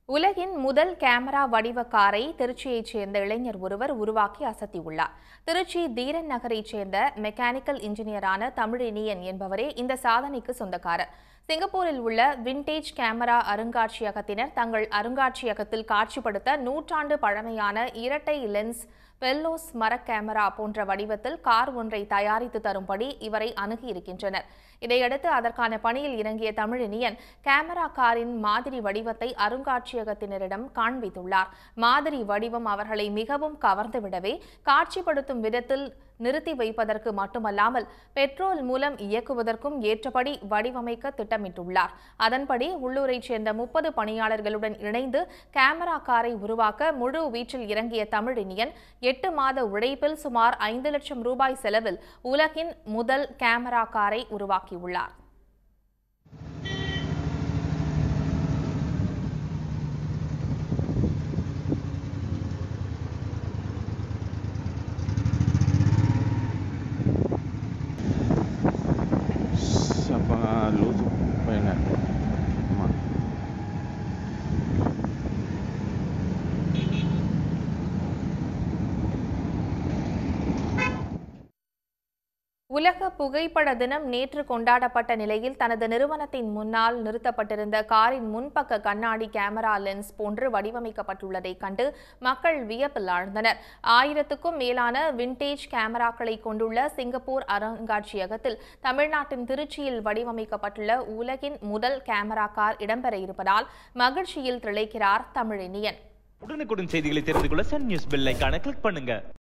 உலகின் முதல் கேமரா வடிவ காரை திருச்சியைச் சேர்ந்த இளைஞர் ஒருவர் உருவாக்கி அசத்தியுள்ளார் திருச்சி தீரன் நகரைச் சேர்ந்த மெக்கானிக்கல் இன்ஜினியரான தமிழினியன் என்பவரே இந்த சாதனைக்கு சொந்தக்காரர் சிங்கப்பூரில் உள்ள விண்டேஜ் கேமரா அருங்காட்சியகத்தினர் தங்கள் அருங்காட்சியகத்தில் காட்சிப்படுத்த நூற்றாண்டு பழமையான இரட்டை லென்ஸ் பெல்லோஸ் மர கேமரா போன்ற வடிவத்தில் கார் ஒன்றை தயாரித்து தரும்படி இவரை அணுகியிருக்கின்றனர் இதையடுத்து அதற்கான பணியில் இறங்கிய தமிழினியன் கேமரா காரின் மாதிரி வடிவத்தை அருங்காட்சியகத்தினரிடம் காண்பித்துள்ளார் மாதிரி வடிவம் அவர்களை மிகவும் கவர்ந்துவிடவே காட்சிப்படுத்தும் விதத்தில் நிறுத்தி வைப்பதற்கு மட்டுமல்லாமல் பெட்ரோல் மூலம் இயக்குவதற்கும் ஏற்றபடி வடிவமைக்க திட்டமிட்டுள்ளார் அதன்படி உள்ளூரைச் சேர்ந்த முப்பது பணியாளர்களுடன் இணைந்து கேமரா காரை உருவாக்க முழு வீச்சில் இறங்கிய தமிழினியன் எட்டு மாத உழைப்பில் சுமார் ஐந்து லட்சம் ரூபாய் செலவில் உலகின் முதல் கேமரா காரை உருவாக்கியுள்ளார் Siapa lu tuh pengen Ma. உலக புகைப்பட தினம் நேற்று கொண்டாடப்பட்ட நிலையில் தனது நிறுவனத்தின் முன்னால் நிறுத்தப்பட்டிருந்த காரின் முன்பக்க கண்ணாடி கேமரா லென்ஸ் போன்று வடிவமைக்கப்பட்டுள்ளதை கண்டு மக்கள் வியப்பில் ஆழ்ந்தனர் ஆயிரத்துக்கும் மேலான விண்டேஜ் கேமராக்களை கொண்டுள்ள சிங்கப்பூர் அருங்காட்சியகத்தில் தமிழ்நாட்டின் திருச்சியில் வடிவமைக்கப்பட்டுள்ள உலகின் முதல் கேமரா கார் இடம்பெற இருப்பதால் மகிழ்ச்சியில் திளைக்கிறார் தமிழினியன் உடனுக்குடன் செய்திகளை தெரிந்து கொள்ள சன் நியூஸ் பெல் ஐகானை கிளிக் பண்ணுங்க